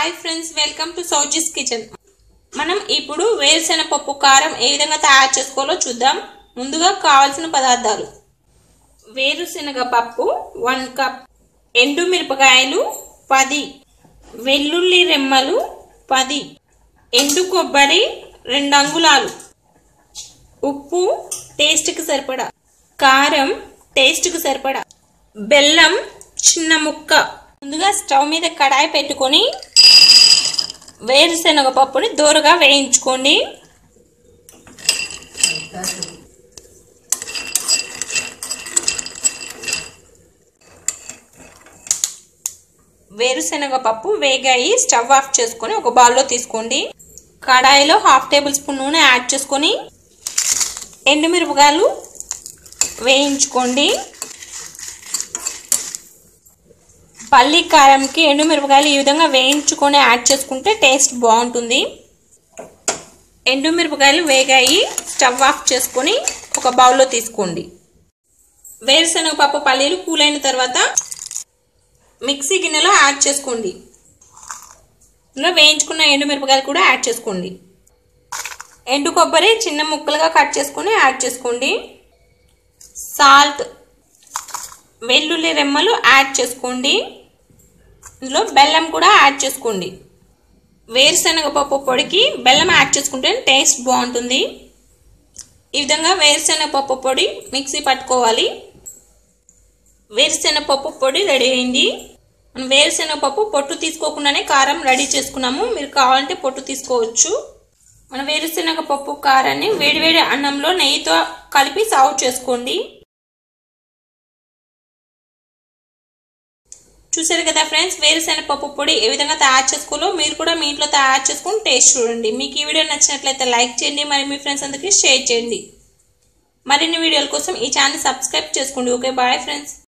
hi friends welcome to Sowji's kitchen మనం ఇప్పుడు వేరుశెనగ పప్పు కారం ఏ విధంగా తయారు చేసుకోవాలో చూద్దాం ముందుగా కావాల్సిన పదార్థాలు వేరుశెనగ పప్పు వన్ కప్ ఎండు మిరపకాయలు పది వెల్లుల్లి రెమ్మలు పది ఎండు కొబ్బరి రెండు అంగుళాలు ఉప్పు టేస్ట్కి సరిపడా కారం టేస్ట్కి సరిపడా బెల్లం చిన్న ముక్క ముందుగా స్టవ్ మీద కడాయి పెట్టుకొని వేరుశనగ పప్పుని దూరగా వేయించుకోండి వేరుశనగ పప్పు వేగాయి స్టవ్ ఆఫ్ చేసుకొని ఒక బౌల్లో తీసుకోండి కడాయిలో హాఫ్ టేబుల్ స్పూన్ నూనె యాడ్ చేసుకొని ఎండుమిరపకాయలు వేయించుకోండి పల్లి కారంకి ఎండుమిరపకాయలు ఈ విధంగా వేయించుకొని యాడ్ చేసుకుంటే టేస్ట్ బాగుంటుంది ఎండుమిరపకాయలు వేగాయి స్టవ్ ఆఫ్ చేసుకొని ఒక బౌల్లో తీసుకోండి వేరుశనగ పప్పు పల్లీలు కూలైన తర్వాత మిక్సీ గిన్నెలో యాడ్ చేసుకోండి ఇందులో వేయించుకున్న ఎండుమిరపకాయలు కూడా యాడ్ చేసుకోండి ఎండు కొబ్బరి చిన్న ముక్కలుగా కట్ చేసుకొని యాడ్ చేసుకోండి సాల్ట్ వెల్లుల్లి రెమ్మలు యాడ్ చేసుకోండి ఇందులో బెల్లం కూడా యాడ్ చేసుకోండి వేరుశనగ పప్పు పొడికి బెల్లం యాడ్ చేసుకుంటే టేస్ట్ బాగుంటుంది ఈ విధంగా వేరుశనగ పప్పు పొడి మిక్సీ పట్టుకోవాలి వేరుశనగ పప్పు పొడి రెడీ అయింది మనం వేరుశనగ పప్పు పొట్టు తీసుకోకుండానే కారం రెడీ చేసుకున్నాము మీరు కావాలంటే పొట్టు తీసుకోవచ్చు మన వేరుశనగ పప్పు కారాన్ని వేడివేడి అన్నంలో నెయ్యితో కలిపి సర్వ్ చేసుకోండి చూసారు కదా ఫ్రెండ్స్ వేరుశనగ పప్పు పొడి ఏ విధంగా తయారు చేసుకోవాలో మీరు కూడా మీ ఇంట్లో తయారు చేసుకుని టేస్ట్ చూడండి మీకు ఈ వీడియో నచ్చినట్లయితే లైక్ చేయండి మరి మీ ఫ్రెండ్స్ అందరికీ షేర్ చేయండి మరిన్ని వీడియోల కోసం ఈ ఛానల్ సబ్స్క్రైబ్ చేసుకోండి ఓకే బాయ్ ఫ్రెండ్స్